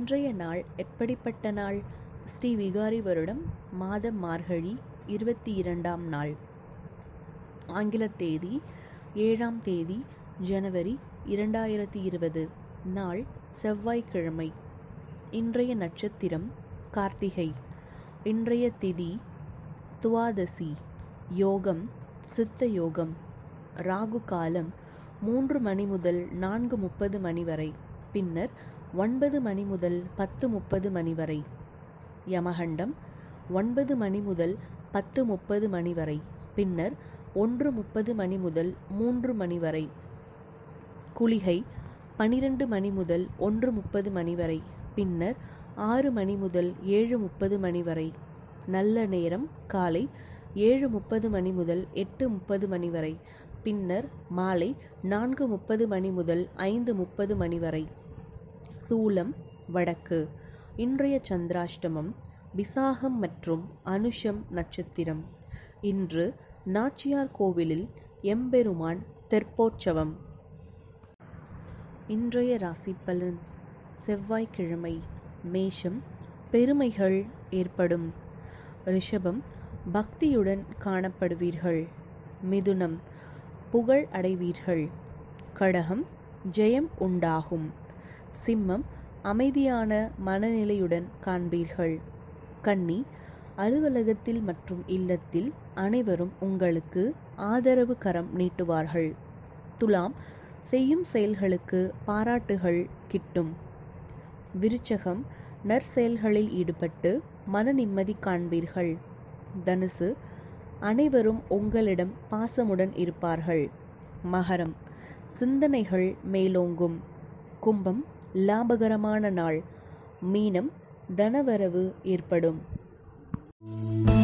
இன்றைய நாள் எப்படிப்பட்ட நாள் ஸ்ரீ விகாரி வருடம் மாதம் மார்கழி இருபத்தி இரண்டாம் நாள் ஆங்கில தேதி ஏழாம் தேதி ஜனவரி இரண்டாயிரத்தி இருபது நாள் செவ்வாய்க்கிழமை இன்றைய நட்சத்திரம் கார்த்திகை இன்றைய திதி துவாதசி யோகம் சித்த யோகம் ராகு காலம் மூன்று மணி முதல் நான்கு முப்பது மணி வரை பின்னர் ஒன்பது மணி முதல் பத்து முப்பது மணி வரை யமகண்டம் ஒன்பது மணி முதல் பத்து முப்பது மணி வரை பின்னர் ஒன்று முப்பது மணி முதல் மூன்று மணி வரை குளிகை பனிரெண்டு மணி முதல் ஒன்று முப்பது மணி வரை பின்னர் ஆறு மணி முதல் ஏழு முப்பது மணி வரை நல்ல நேரம் காலை ஏழு முப்பது மணி முதல் எட்டு முப்பது மணி வரை பின்னர் மாலை நான்கு முப்பது மணி முதல் ஐந்து முப்பது மணி வரை சூலம் வடக்கு இன்றைய சந்திராஷ்டமம் விசாகம் மற்றும் அனுஷம் நட்சத்திரம் இன்று நாச்சியார் கோவிலில் எம்பெருமான் தெற்போற்சவம் இன்றைய ராசி பலன் செவ்வாய்க்கிழமை மேஷம் பெருமைகள் ஏற்படும் ரிஷபம் பக்தியுடன் காணப்படுவீர்கள் மிதுனம் புகழ் அடைவீர்கள் கடகம் ஜெயம் உண்டாகும் சிம்மம் அமைதியான மனநிலையுடன் காண்பீர்கள் கன்னி அலுவலகத்தில் மற்றும் இல்லத்தில் அனைவரும் உங்களுக்கு ஆதரவு கரம் நீட்டுவார்கள் துலாம் செய்யும் செயல்களுக்கு பாராட்டுகள் கிட்டும் விருச்சகம் நற்செயல்களில் ஈடுபட்டு மன நிம்மதி காண்பீர்கள் தனுசு அனைவரும் உங்களிடம் பாசமுடன் இருப்பார்கள் மகரம் சிந்தனைகள் மேலோங்கும் கும்பம் லாபகரமான நாள் மீனம் தனவரவு ஏற்படும்